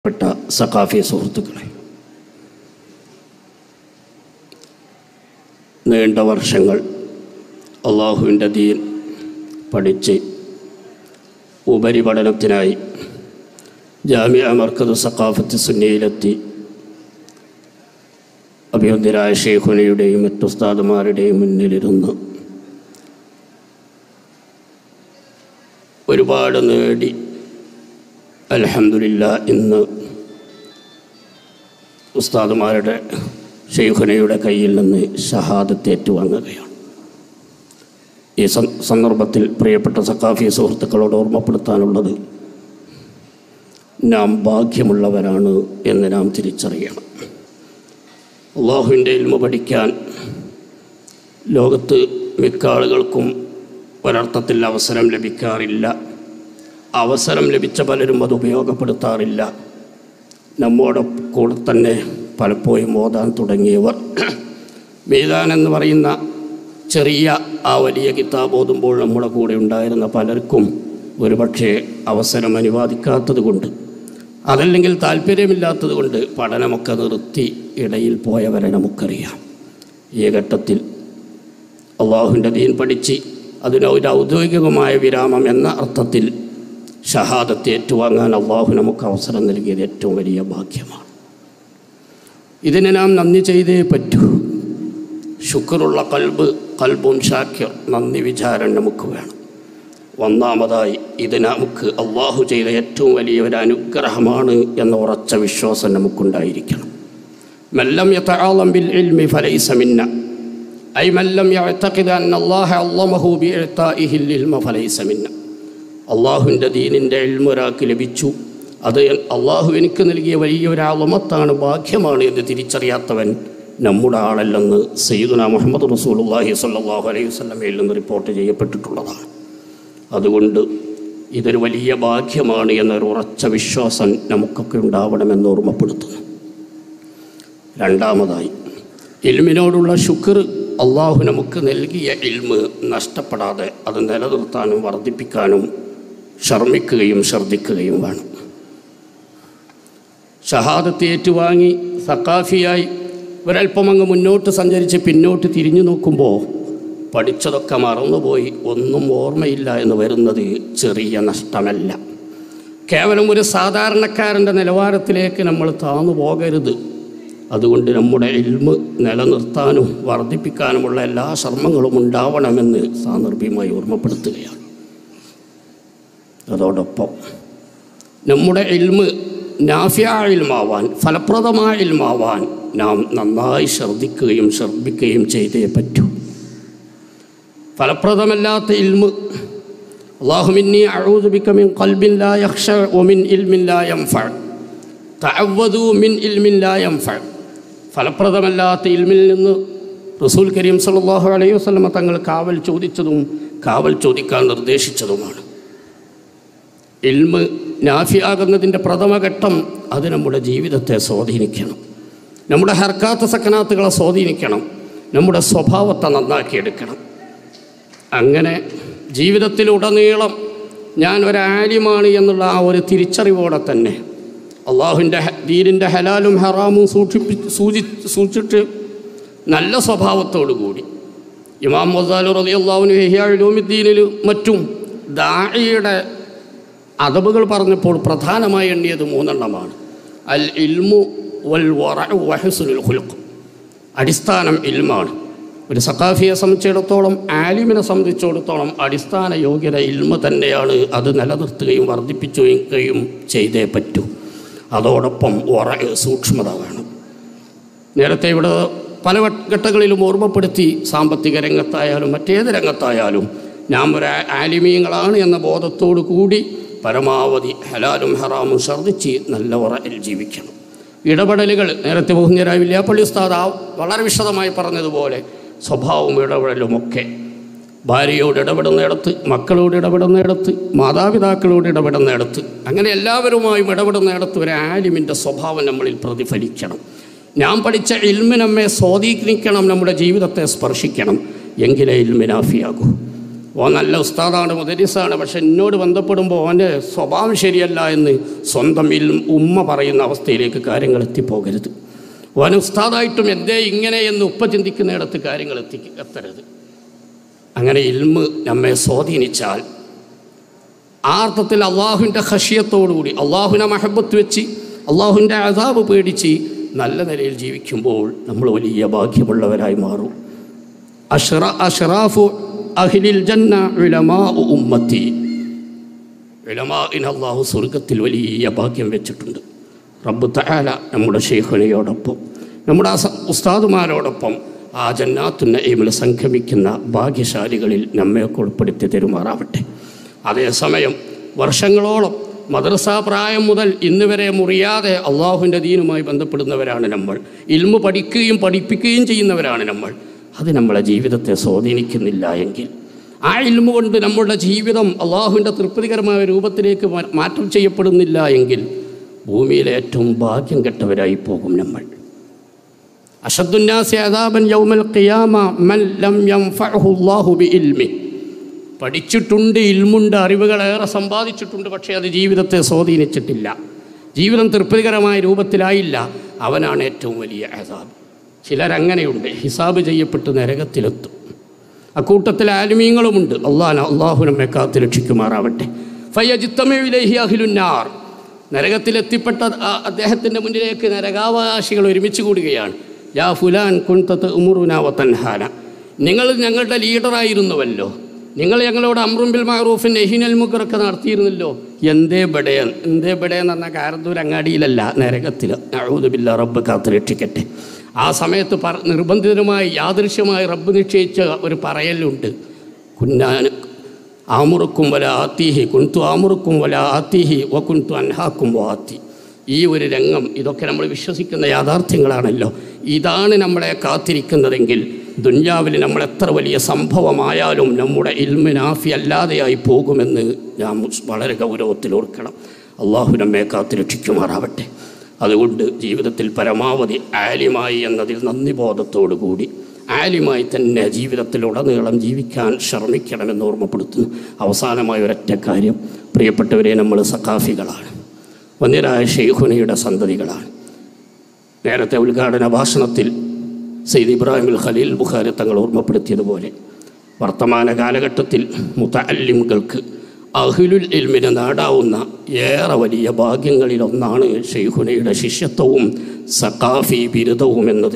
പെട്ട സഖാഫി സുഹൃത്തുക്കളെ നീണ്ട വർഷങ്ങൾ അള്ളാഹുവിൻ്റെ ദീൻ പഠിച്ച് ഉപരിപഠനത്തിനായി ജാമ്യ മർക്കത് സഖാഫത്ത് സുന്നിയിലെത്തി അഭിവന്ദരായ ഷെയ്ഖുനയുടെയും മറ്റു ഉസ്താദുമാരുടെയും മുന്നിലിരുന്ന് ഒരുപാട് നേടി അലഹമില്ല ഇന്ന് ഉസ്താദുമാരുടെ ഷെയ്ഖുനയുടെ കയ്യിൽ നിന്ന് ഷഹാദത്ത് ഏറ്റുവാങ്ങുകയാണ് ഈ സം- സന്ദർഭത്തിൽ പ്രിയപ്പെട്ട സക്കാഫി സുഹൃത്തുക്കളോട് ഓർമ്മപ്പെടുത്താനുള്ളത് നാം ഭാഗ്യമുള്ളവരാണ് എന്ന് നാം തിരിച്ചറിയണം അള്ളാഹുവിൻ്റെ ഇൽമ പഠിക്കാൻ ലോകത്ത് മിക്ക ആളുകൾക്കും ഒരർത്ഥത്തിൽ അവസരം ലഭിക്കാറില്ല അവസരം ലഭിച്ച പലരും അത് ഉപയോഗപ്പെടുത്താറില്ല നമ്മോട് കൂടെ തന്നെ പലപ്പോഴും ഓതാൻ തുടങ്ങിയവർ മീതാൻ എന്ന് പറയുന്ന ചെറിയ ആ വലിയ കിതാബ് ഓതുമ്പോൾ നമ്മുടെ കൂടെ ഉണ്ടായിരുന്ന പലർക്കും ഒരുപക്ഷെ അവസരം അനുവാദിക്കാത്തത് കൊണ്ട് അതല്ലെങ്കിൽ താല്പര്യമില്ലാത്തത് കൊണ്ട് പഠനമൊക്കെ നിർത്തി ഇടയിൽ പോയവരെ നമുക്കറിയാം ഈ ഘട്ടത്തിൽ അള്ളാഹുവിൻ്റെ ദീൻ പഠിച്ച് അതിന് ഒരു ഔദ്യോഗികമായ വിരാമം എന്ന അർത്ഥത്തിൽ ഷഹാദത്ത് ഏറ്റുവാങ്ങാൻ അള്ളാഹു നമുക്ക് അവസരം നൽകിയത് ഏറ്റവും വലിയ ഭാഗ്യമാണ് ഇതിന് നാം നന്ദി ചെയ്തേ പറ്റൂ ശുക്രുള്ള കൽബ് കൽബും ഷാക്യർ നന്ദി വിചാരം നമുക്ക് വേണം ഒന്നാമതായി ഇത് നമുക്ക് അള്ളാഹു ചെയ്ത ഏറ്റവും വലിയ ഒരു അനുഗ്രഹമാണ് എന്ന ഉറച്ച വിശ്വാസം നമുക്കുണ്ടായിരിക്കണം മല്ലം യതആലം ബിൽ ഇൽമി ഫലൈസ മിന്ന ഐ മല്ലം യഅ്തഖിദ അന്ന അല്ലാഹ അള്ളമഹു ബിഇഅ്താഇഹി ഇൽമ ഫലൈസ മിന്ന അള്ളാഹുവിൻ്റെ ദീനിൻ്റെ ഇൽമ ഒരാൾക്ക് ലഭിച്ചു അത് അള്ളാഹു എനിക്ക് നൽകിയ വലിയ ഒരാളമത്താണ് ഭാഗ്യമാണ് എന്ന് തിരിച്ചറിയാത്തവൻ നമ്മുടെ ആളല്ലെന്ന് സയ്യിദുന മുഹമ്മദ് റസൂലുള്ളാഹി സ്വല്ലല്ലാഹു അലൈഹി വസല്ലമയിൽ നിന്ന് റിപ്പോർട്ട് ചെയ്യപ്പെട്ടിട്ടുള്ളതാണ് അതുകൊണ്ട് ഇതൊരു വലിയ ഭാഗ്യമാണ് എന്നൊരു ഉറച്ച വിശ്വാസം നമുക്കൊക്കെ ഉണ്ടാവണമെന്ന് ഓർമ്മപ്പെടുത്തുന്നു രണ്ടാമതായി ഇൽമിനോടുള്ള ശുക്ർ അള്ളാഹു നമുക്ക് നൽകിയ ഇൽമ് നഷ്ടപ്പെടാതെ അത് നിലനിർത്താനും വർദ്ധിപ്പിക്കാനും ശർമ്മിക്കുകയും ശ്രദ്ധിക്കുകയും വേണം ഷഹാദത്ത് ഏറ്റുവാങ്ങി സക്കാഫിയായി ഒരൽപ്പം അങ്ങ് മുന്നോട്ട് സഞ്ചരിച്ച് പിന്നോട്ട് തിരിഞ്ഞു നോക്കുമ്പോൾ പഠിച്ചതൊക്കെ മറന്നുപോയി ഒന്നും ഓർമ്മയില്ല എന്ന് വരുന്നത് ചെറിയ നഷ്ടമല്ല കേവലം ഒരു സാധാരണക്കാരൻ്റെ നിലവാരത്തിലേക്ക് നമ്മൾ താന്നു പോകരുത് അതുകൊണ്ട് നമ്മുടെ ഇൽമ് നിലനിർത്താനും വർദ്ധിപ്പിക്കാനുമുള്ള എല്ലാ ശ്രമങ്ങളും ഉണ്ടാവണമെന്ന് സാന്ദർഭികമായി ഓർമ്മപ്പെടുത്തുകയാണ് അതോടൊപ്പം നമ്മുടെ ഇൽമ് നാഫ്യ ഇൽമാവാൻ ഫലപ്രദമായ ഇൽമാവാൻ നാം നന്നായി ശ്രദ്ധിക്കുകയും ശ്രദ്ധിക്കുകയും ചെയ്തേ പറ്റൂ ഫലപ്രദമല്ലാത്ത ഇൽമ് അള്ളാഹുമിന്നി അഴൂതുബിക്ക മിൻ ഖൽബിൻ ലാ യഖ്ഷ ഒമിൻ ഇൽമിൻ ലാ യംഫഅ തഅവ്വദു മിൻ ഇൽമിൻ ലാ യംഫഅ ഫലപ്രദമല്ലാത്ത ഇൽമിൽ നിന്ന് റസൂൽ കരീം സല്ലല്ലാഹു അലൈഹി വസല്ലമ തങ്ങൾ കാവൽ ചോദിച്ചതും കാവൽ ചോദിക്കാൻ നിർദ്ദേശിച്ചതുമാണ് ഇൽമ് നാഫിയാകുന്നതിൻ്റെ പ്രഥമഘട്ടം അത് നമ്മുടെ ജീവിതത്തെ സ്വാധീനിക്കണം നമ്മുടെ ഹർക്കാത്ത സക്കനാത്തുകളെ സ്വാധീനിക്കണം നമ്മുടെ സ്വഭാവത്തെ നന്നാക്കിയെടുക്കണം അങ്ങനെ ജീവിതത്തിലുടനീളം ഞാൻ ഒരാലിമാണ് എന്നുള്ള ആ ഒരു തിരിച്ചറിവോടെ തന്നെ അള്ളാഹുവിൻ്റെ ദീനിൻ്റെ ഹലാലും ഹറാമും സൂക്ഷിപ്പി സൂചി സൂക്ഷിച്ച് നല്ല സ്വഭാവത്തോടു കൂടി ഇമാം മൊസാലു റലി അള്ളാഹുനു ഹെഹിയാലുമിദ്ദീനിൽ മറ്റും ദാഇയുടെ അതബുകൾ പറഞ്ഞപ്പോൾ പ്രധാനമായി എണ്ണിയത് മൂന്നെണ്ണമാണ് അൽ ഇൽമു വൽ വറഉ വഹസുനുൽ ഖുൽഖ് അടിസ്ഥാനം ഇൽമാണ് ഒരു സഖാഫിയെ സംബന്ധിച്ചിടത്തോളം ആലിമിനെ സംബന്ധിച്ചിടത്തോളം അടിസ്ഥാന യോഗ്യത ഇൽമ തന്നെയാണ് അത് നിലനിർത്തുകയും വർദ്ധിപ്പിക്കുകയും ചെയ്തേ പറ്റൂ അതോടൊപ്പം ഉറ സൂക്ഷ്മത വേണം നേരത്തെ ഇവിടെ പല വട്ട- ഘട്ടങ്ങളിലും ഓർമ്മപ്പെടുത്തി സാമ്പത്തിക രംഗത്തായാലും മറ്റേത് രംഗത്തായാലും നാം ഒരു ആ- ആലിമീങ്ങളാണ് എന്ന ബോധത്തോടു കൂടി പരമാവധി ഹലാലും ഹറാമും ഛർദ്ദിച്ച് നല്ല ഉറയിൽ ജീവിക്കണം ഇടപെടലുകൾ നേരത്തെ ബഹുഞ്ഞരായ വില്യാപ്പള്ളി ഉസ്താദ് ആ വളരെ വിശദമായി പറഞ്ഞതുപോലെ സ്വഭാവവും ഇടപെടലുമൊക്കെ ഭാര്യയോട് ഇടപെടുന്നിടത്ത് മക്കളോട് ഇടപെടുന്നിടത്ത് മാതാപിതാക്കളോട് ഇടപെടുന്നിടത്ത് അങ്ങനെ എല്ലാവരുമായും ഇടപെടുന്നിടത്ത് ഒരു ആലിമിൻ്റെ സ്വഭാവം നമ്മളിൽ പ്രതിഫലിക്കണം ഞാൻ പഠിച്ച ഇൽമി നമ്മെ സ്വാധീനിക്കണം നമ്മുടെ ജീവിതത്തെ സ്പർശിക്കണം എങ്കിലേ ഇൽമിനാഫിയാകൂ ഓ നല്ല ഉസ്താദാണ് മുദരിസാണ് പക്ഷെ എന്നോട് ബന്ധപ്പെടുമ്പോൾ അവൻ്റെ സ്വഭാവം ശരിയല്ല എന്ന് സ്വന്തം ഇൽ- ഉമ്മ പറയുന്ന അവസ്ഥയിലേക്ക് കാര്യങ്ങൾ എത്തിപ്പോകരുത് ഓൻ ഉസ്താദായിട്ടും എന്തേ ഇങ്ങനെ എന്ന് ഉപ്പ ചിന്തിക്കുന്നിടത്ത് കാര്യങ്ങൾ എത്തി എത്തരുത് അങ്ങനെ ഇൽമ് നമ്മെ സ്വാധീനിച്ചാൽ ആ അർത്ഥത്തിൽ അള്ളാഹുവിൻ്റെ ഹഷിയത്തോടുകൂടി അള്ളാഹുവിനെ മഹബത്ത് വെച്ച് അള്ളാഹുവിൻ്റെ അതാബ് പേടിച്ച് നല്ല നിലയിൽ ജീവിക്കുമ്പോൾ നമ്മൾ വലിയ ഭാഗ്യമുള്ളവരായി മാറും അഷ്റ അഷ്റാഫു അഹ്ലിൽ ജന്ന ഉലമാ ഉമ്മത്തി ഉലമാഇന് അള്ളാഹു സ്വർഗത്തിൽ വലിയ ഭാഗ്യം വെച്ചിട്ടുണ്ട് റബ്ബ് തആല നമ്മുടെ ഷെയ്ഖുനയോടൊപ്പം നമ്മുടെ ആ സ- ഉസ്താദുമാരോടൊപ്പം ആ ജന്നാത്തു നഈമിൽ സംഗമിക്കുന്ന ഭാഗ്യശാലികളിൽ നമ്മയൊക്കെ ഉൾപ്പെടുത്തി തരുമാറാവട്ടെ അതേസമയം വർഷങ്ങളോളം മദ്രസ പ്രായം മുതൽ ഇന്ന് വരെ മുറിയാതെ അള്ളാഹുവിൻ്റെ ദീനുമായി ബന്ധപ്പെടുന്നവരാണ് നമ്മൾ ഇൽമു പഠിക്കുകയും പഠിപ്പിക്കുകയും ചെയ്യുന്നവരാണ് നമ്മൾ അത് നമ്മളെ ജീവിതത്തെ സ്വാധീനിക്കുന്നില്ല എങ്കിൽ ആ ഇൽമു കൊണ്ട് നമ്മളുടെ ജീവിതം അള്ളാഹുവിൻ്റെ തൃപ്തികരമായ രൂപത്തിലേക്ക് മാ- മാറ്റം ചെയ്യപ്പെടുന്നില്ല എങ്കിൽ ഭൂമിയിലെ ഏറ്റവും ഭാഗ്യം കെട്ടവരായി പോകും നമ്മൾ അഷദ്ദുന്നാസി അദാബൻ യൗമൽ ഖിയാമ മൻ ലം യൻഫഅഹു അല്ലാഹു ബിഇൽമി പഠിച്ചിട്ടുണ്ട് ഇൽമുണ്ട് അറിവുകളേറെ സമ്പാദിച്ചിട്ടുണ്ട് പക്ഷേ അത് ജീവിതത്തെ സ്വാധീനിച്ചിട്ടില്ല ജീവിതം തൃപ്തികരമായ രൂപത്തിലായില്ല അവനാണ് ഏറ്റവും വലിയ അസാബ് ചിലരങ്ങനെയുണ്ട് ഹിസാബ് ചെയ്യപ്പെട്ട് നരകത്തിലെത്തും അക്കൂട്ടത്തിൽ ആലുമീങ്ങളുമുണ്ട് അള്ളാഹ് അള്ളാഹു നമ്മെ കാത്ത് രക്ഷിക്കുമാറാവട്ടെ ഫയ്യജിത്തമേവിലേഹി അഖിലുന്നാർ നരകത്തിലെത്തിപ്പെട്ട ആ അദ്ദേഹത്തിൻ്റെ മുന്നിലേക്ക് നരകാവകാശികൾ ഒരുമിച്ച് കൂടുകയാണ് യാ ഫുലാൻ കുൻതത്ത് ഉമുറുന വത്തൻഹാന നിങ്ങൾ ഞങ്ങളുടെ ലീഡറായിരുന്നുവല്ലോ നിങ്ങൾ ഞങ്ങളോട് അമ്രുംബിൽ മാറൂഫിൻ നെഹിനൽ മുക്കറൊക്കെ നടത്തിയിരുന്നല്ലോ എന്തേ ബടയൻ എന്തേ ബടയൻ എന്ന കാരന്തൂർ അങ്ങാടിയിലല്ല നരകത്തിൽ അഴുതുബില്ല റബ്ബ് കാത്ത് രക്ഷിക്കട്ടെ ആ സമയത്ത് പറ നിർബന്ധിതമായി യാദൃശ്യമായി റബ്ബ് നിശ്ചയിച്ച ഒരു പറയലുണ്ട് കുന്നാൻ ആമുറുക്കും വല ആത്തിഹി കുൻതു ആമുറുക്കും വല ആത്തിഹി വ കുൻതു അൻഹാക്കും വാത്തി ഈ ഒരു രംഗം ഇതൊക്കെ നമ്മൾ വിശ്വസിക്കുന്ന യാഥാർത്ഥ്യങ്ങളാണല്ലോ ഇതാണ് നമ്മളെ കാത്തിരിക്കുന്നതെങ്കിൽ ദുന്യാവിൽ നമ്മൾ എത്ര വലിയ സംഭവമായാലും നമ്മുടെ ഇൽമിനാഫി അല്ലാതെയായി പോകുമെന്ന് ഞാൻ വളരെ ഗൗരവത്തിൽ ഓർക്കണം അള്ളാഹു നമ്മെ കാത്തുരക്ഷിക്കുമാറാവട്ടെ അതുകൊണ്ട് ജീവിതത്തിൽ പരമാവധി ആലിമായി എന്നതിൽ നന്ദിബോധത്തോടു കൂടി ആലിമായി തന്നെ ജീവിതത്തിലുടനീളം ജീവിക്കാൻ ശ്രമിക്കണമെന്ന് ഓർമ്മപ്പെടുത്തുന്നു അവസാനമായ ഒരൊറ്റ കാര്യം പ്രിയപ്പെട്ടവരെ നമ്മൾ സഖാഫികളാണ് വന്യരായ ഷെയ്ഖുനയുടെ സന്തതികളാണ് നേരത്തെ ഉദ്ഘാടന ഭാഷണത്തിൽ സെയ്ദ് ഇബ്രാഹിം ഖലീൽ ബുഖാരി തങ്ങൾ ഓർമ്മപ്പെടുത്തിയതുപോലെ വർത്തമാന കാലഘട്ടത്തിൽ മുത്തല്ലിമുകൾക്ക് അഹ്ലുൽ ഇൽമിന് നേടാവുന്ന ഏറെ വലിയ ഭാഗ്യങ്ങളിലൊന്നാണ് ഷെയ്ഖുനയുടെ ശിഷ്യത്വവും സഖാഫി ബിരുദവും എന്നത്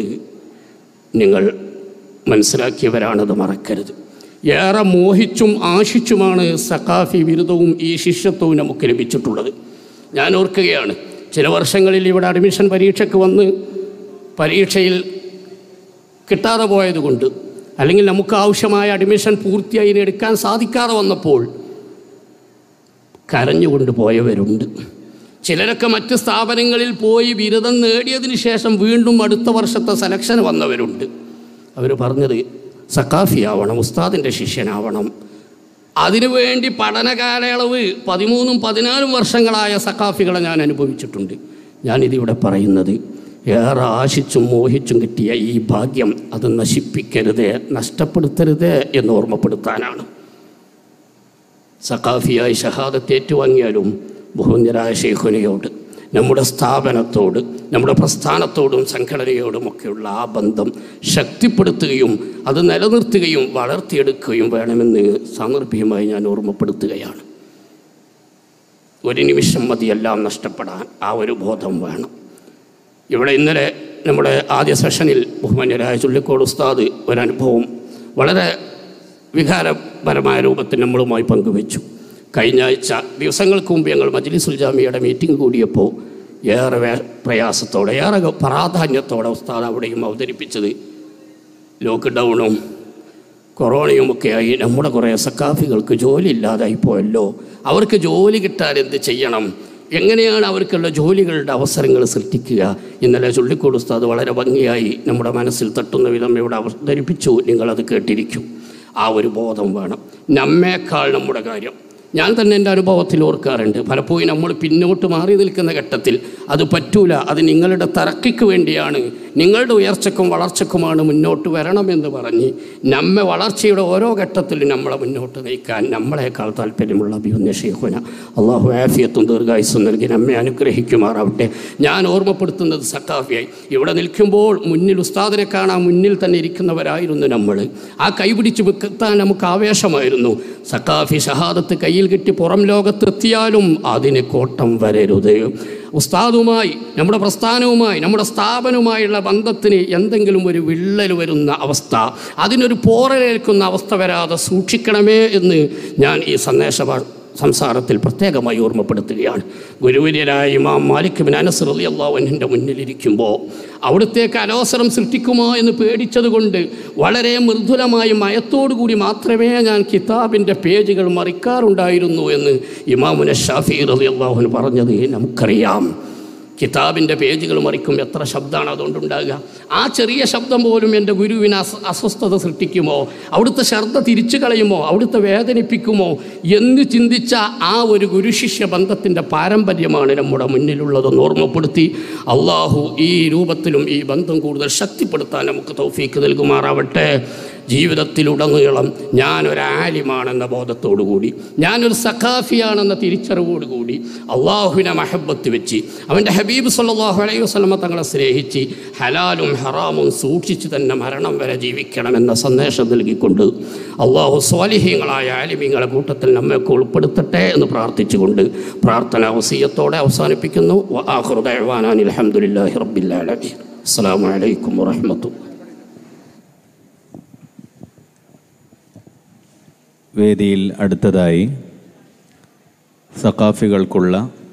നിങ്ങൾ മനസ്സിലാക്കിയവരാണത് മറക്കരുത് ഏറെ മോഹിച്ചും ആശിച്ചുമാണ് സഖാഫി ബിരുദവും ഈ ശിഷ്യത്വവും നമുക്ക് ലഭിച്ചിട്ടുള്ളത് ഞാൻ ഓർക്കുകയാണ് ചില വർഷങ്ങളിൽ ഇവിടെ അഡ്മിഷൻ പരീക്ഷയ്ക്ക് വന്ന് പരീക്ഷയിൽ കിട്ടാതെ പോയതുകൊണ്ട് അല്ലെങ്കിൽ നമുക്ക് ആവശ്യമായ അഡ്മിഷൻ പൂർത്തിയായി ഇനി എടുക്കാൻ സാധിക്കാതെ വന്നപ്പോൾ കരഞ്ഞുകൊണ്ട് പോയവരുണ്ട് ചിലരൊക്കെ മറ്റ് സ്ഥാപനങ്ങളിൽ പോയി ബിരുദം നേടിയതിന് ശേഷം വീണ്ടും അടുത്ത വർഷത്തെ സെലക്ഷൻ വന്നവരുണ്ട് അവർ പറഞ്ഞത് സക്കാഫിയാവണം ഉസ്താദിൻ്റെ ശിഷ്യനാവണം അതിനുവേണ്ടി പഠന കാലയളവ് പതിമൂന്നും പതിനാലും വർഷങ്ങളായ സക്കാഫികളെ ഞാൻ അനുഭവിച്ചിട്ടുണ്ട് ഞാനിതിവിടെ പറയുന്നത് ഏറെ ആശിച്ചും മോഹിച്ചും കിട്ടിയ ഈ ഭാഗ്യം അത് നശിപ്പിക്കരുത് നഷ്ടപ്പെടുത്തരുത് എന്ന് ഓർമ്മപ്പെടുത്താനാണ് സഖാഫിയായി ഷഹാദത്ത് ഏറ്റുവാങ്ങിയാലും ബഹുന്യരായ ഷെയ്ഖുനയോട് നമ്മുടെ സ്ഥാപനത്തോട് നമ്മുടെ പ്രസ്ഥാനത്തോടും സംഘടനയോടുമൊക്കെയുള്ള ആ ബന്ധം ശക്തിപ്പെടുത്തുകയും അത് നിലനിർത്തുകയും വളർത്തിയെടുക്കുകയും വേണമെന്ന് സാന്ദർഭികമായി ഞാൻ ഓർമ്മപ്പെടുത്തുകയാണ് ഒരു നിമിഷം മതിയെല്ലാം നഷ്ടപ്പെടാൻ ആ ഒരു ബോധം വേണം ഇവിടെ ഇന്നലെ നമ്മുടെ ആദ്യ സെഷനിൽ ബഹുമാന്യരായ ചുള്ളിക്കോട് ഉസ്താദ് ഒരനുഭവം വളരെ വികാരപരമായ രൂപത്തിൽ നമ്മളുമായി പങ്കുവെച്ചു കഴിഞ്ഞ ആഴ്ച ദിവസങ്ങൾക്ക് മുമ്പ് ഞങ്ങൾ മജ്ലിസുൽ ജാമിയുടെ മീറ്റിംഗ് കൂടിയപ്പോൾ ഏറെ വേ പ്രയാസത്തോടെ ഏറെ പ്രാധാന്യത്തോടെ ഉസ്താദ് അവിടെയും അവതരിപ്പിച്ചത് ലോക്ക്ഡൗണും കൊറോണയുമൊക്കെയായി നമ്മുടെ കുറേ സക്കാഫികൾക്ക് ജോലി ഇല്ലാതായി പോയല്ലോ അവർക്ക് ജോലി കിട്ടാൻ എന്ത് ചെയ്യണം എങ്ങനെയാണ് അവർക്കുള്ള ജോലികളുടെ അവസരങ്ങൾ സൃഷ്ടിക്കുക ഇന്നലെ ചുള്ളിക്കോട് ഉസ്താദ് വളരെ ഭംഗിയായി നമ്മുടെ മനസ്സിൽ തട്ടുന്ന വിധം ഇവിടെ അവതരിപ്പിച്ചു നിങ്ങളത് കേട്ടിരിക്കും ആ ഒരു ബോധം വേണം നമ്മേക്കാൾ നമ്മുടെ കാര്യം ഞാൻ തന്നെ എൻ്റെ അനുഭവത്തിൽ ഓർക്കാറുണ്ട് പലപ്പോഴും നമ്മൾ പിന്നോട്ട് മാറി നിൽക്കുന്ന ഘട്ടത്തിൽ അത് പറ്റൂല അത് നിങ്ങളുടെ തറക്കിക്ക് വേണ്ടിയാണ് നിങ്ങളുടെ ഉയർച്ചക്കും വളർച്ചക്കുമാണ് മുന്നോട്ട് വരണമെന്ന് പറഞ്ഞ് നമ്മെ വളർച്ചയുടെ ഓരോ ഘട്ടത്തിലും നമ്മളെ മുന്നോട്ട് നയിക്കാൻ നമ്മളെക്കാൾ താല്പര്യമുള്ള അഭിമന്യ ഷെയ്ഖുന അള്ളാഹു ആഫിയത്തും ദീർഘായുസും നൽകി നമ്മെ അനുഗ്രഹിക്കുമാറാവട്ടെ ഞാൻ ഓർമ്മപ്പെടുത്തുന്നത് സക്കാഫിയായി ഇവിടെ നിൽക്കുമ്പോൾ മുന്നിൽ ഉസ്താദിനെ കാണാൻ മുന്നിൽ തന്നെ ഇരിക്കുന്നവരായിരുന്നു നമ്മൾ ആ കൈപിടിച്ച് വെക്കാൻ നമുക്ക് ആവേശമായിരുന്നു സക്കാഫി ഷഹാദത്ത് കയ്യിൽ കിട്ടി പുറം ലോകത്തെത്തിയാലും അതിന് കോട്ടം വരരുത് ഉസ്താദുമായി നമ്മുടെ പ്രസ്ഥാനവുമായി നമ്മുടെ സ്ഥാപനവുമായുള്ള ബന്ധത്തിന് എന്തെങ്കിലും ഒരു വിള്ളൽ വരുന്ന അവസ്ഥ അതിനൊരു പോറലേൽക്കുന്ന അവസ്ഥ വരാതെ സൂക്ഷിക്കണമേ എന്ന് ഞാൻ ഈ സന്ദേശ സംസാരത്തിൽ പ്രത്യേകമായി ഓർമ്മപ്പെടുത്തുകയാണ് ഗുരുവര്യരായ ഇമാം മാലിക് ബിൻ അനസ് റലി അള്ളാഹുവിൻ്റെ മുന്നിലിരിക്കുമ്പോൾ അവിടുത്തേക്ക് അലോസരം സൃഷ്ടിക്കുമോ എന്ന് പേടിച്ചതുകൊണ്ട് വളരെ മൃദുലമായി മയത്തോടുകൂടി മാത്രമേ ഞാൻ കിതാബിൻ്റെ പേജുകൾ മറിക്കാറുണ്ടായിരുന്നു എന്ന് ഇമാമുന ഷാഫി റലി അള്ളാഹുന് പറഞ്ഞത് നമുക്കറിയാം കിതാബിൻ്റെ പേജുകൾ മറിക്കും എത്ര ശബ്ദമാണ് അതുകൊണ്ടുണ്ടാകുക ആ ചെറിയ ശബ്ദം പോലും എൻ്റെ ഗുരുവിന് അസ് അസ്വസ്ഥത സൃഷ്ടിക്കുമോ അവിടുത്തെ ശ്രദ്ധ തിരിച്ചു കളയുമോ അവിടുത്തെ വേദനിപ്പിക്കുമോ എന്ന് ചിന്തിച്ച ആ ഒരു ഗുരുശിഷ്യ ബന്ധത്തിൻ്റെ പാരമ്പര്യമാണ് നമ്മുടെ മുന്നിലുള്ളതെന്ന് ഓർമ്മപ്പെടുത്തി അള്ളാഹു ഈ രൂപത്തിലും ഈ ബന്ധം കൂടുതൽ ശക്തിപ്പെടുത്താൻ നമുക്ക് തൗഫീക്ക് നൽകുമാറാവട്ടെ ജീവിതത്തിലുടനീളം ഞാനൊരു ആലിമാണെന്ന ബോധത്തോടുകൂടി ഞാനൊരു സഖാഫിയാണെന്ന തിരിച്ചറിവോടുകൂടി അള്ളാഹുവിനെ മഹബത്ത് വെച്ച് അവൻ്റെ ഹബീബ് സല്ലാഹു അലൈഹി വസ്ലമ തങ്ങളെ സ്നേഹിച്ച് ഹലാലും ഹറാമും സൂക്ഷിച്ച് തന്നെ മരണം വരെ ജീവിക്കണമെന്ന സന്ദേശം നൽകിക്കൊണ്ട് അള്ളാഹു സ്വാലിഹ്യങ്ങളായ ആലിമീങ്ങളെ കൂട്ടത്തിൽ നമ്മയൊക്കെ ഉൾപ്പെടുത്തട്ടെ എന്ന് പ്രാർത്ഥിച്ചുകൊണ്ട് പ്രാർത്ഥന വസീയത്തോടെ അവസാനിപ്പിക്കുന്നു ആഹൃദയവാനാൻ അലഹമുല്ലാഹി റബ്ബില്ലാലമീൻ അസ്സാം വലൈക്കും വാഹമത്തു വേദിയിൽ അടുത്തതായി സഖാഫികൾക്കുള്ള